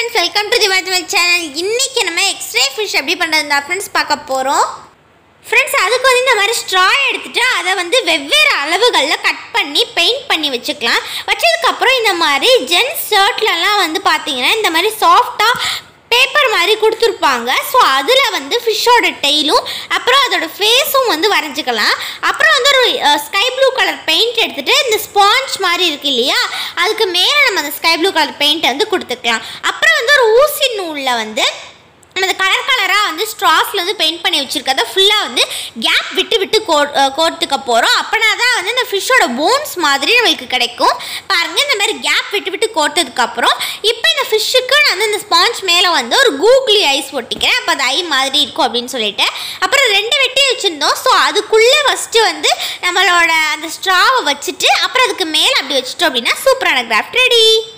friends welcome to the mathemat channel இன்னைக்கு நம்ம x ray fish எப்படி பண்ணுறது ஃப்ரெண்ட்ஸ் பார்க்க போகிறோம் ஃப்ரெண்ட்ஸ் அதுக்கு வந்து இந்த மாதிரி ஸ்ட்ரா எடுத்துட்டு அதை வந்து வெவ்வேறு அளவுகளில் கட் பண்ணி பெயிண்ட் பண்ணி வச்சுக்கலாம் வச்சதுக்கப்புறம் இந்த மாதிரி ஜென்ஸ் ஷர்ட்லலாம் வந்து பார்த்தீங்கன்னா இந்த மாதிரி சாஃப்டாக பேப்பர் மாதிரி கொடுத்துருப்பாங்க ஸோ அதில் வந்து ஃபிஷ்ஷோட டெய்லும் அப்புறம் அதோட ஃபேஸும் வந்து வரைஞ்சிக்கலாம் அப்புறம் வந்து ஒரு ஸ்கை ப்ளூ கலர் பெயிண்ட் எடுத்துகிட்டு இந்த ஸ்பாஞ்ச் மாதிரி இருக்கு இல்லையா அதுக்கு மேலே நம்ம அந்த ஸ்கை ப்ளூ கலர் பெயிண்ட்டை வந்து கொடுத்துக்கலாம் அப்புறம் வந்து ஒரு ஊசி நூலில் வந்து நம்ம இந்த கலர் கலராக வந்து ஸ்ட்ராஸில் வந்து பெயிண்ட் பண்ணி வச்சுருக்கத ஃபுல்லாக வந்து கேப் விட்டு விட்டு கோ அஹ் கோர்த்துக்க போகிறோம் அப்போனா தான் வந்து இந்த ஃபிஷ்ஷோட போன்ஸ் மாதிரி நம்மளுக்கு கிடைக்கும் பாருங்கள் இந்த மாதிரி கேப் விட்டு விட்டு கோர்த்ததுக்கப்புறம் இப்போ இந்த ஃபிஷ்ஷுக்கு நான் வந்து இந்த ஸ்பாஞ்ச் மேலே வந்து ஒரு கூகுளி ஐஸ் ஒட்டிக்கிறேன் அப்போ அது ஐ மாதிரி இருக்கும் அப்படின்னு சொல்லிட்டு அப்புறம் ரெண்டு வெட்டி வச்சுருந்தோம் ஸோ அதுக்குள்ளே ஃபஸ்ட்டு வந்து நம்மளோட அந்த ஸ்ட்ராவை வச்சுட்டு அப்புறம் அதுக்கு மேலே அப்படி வச்சுட்டோம் அப்படின்னா சூப்பரான கிராஃப்ட் ரெடி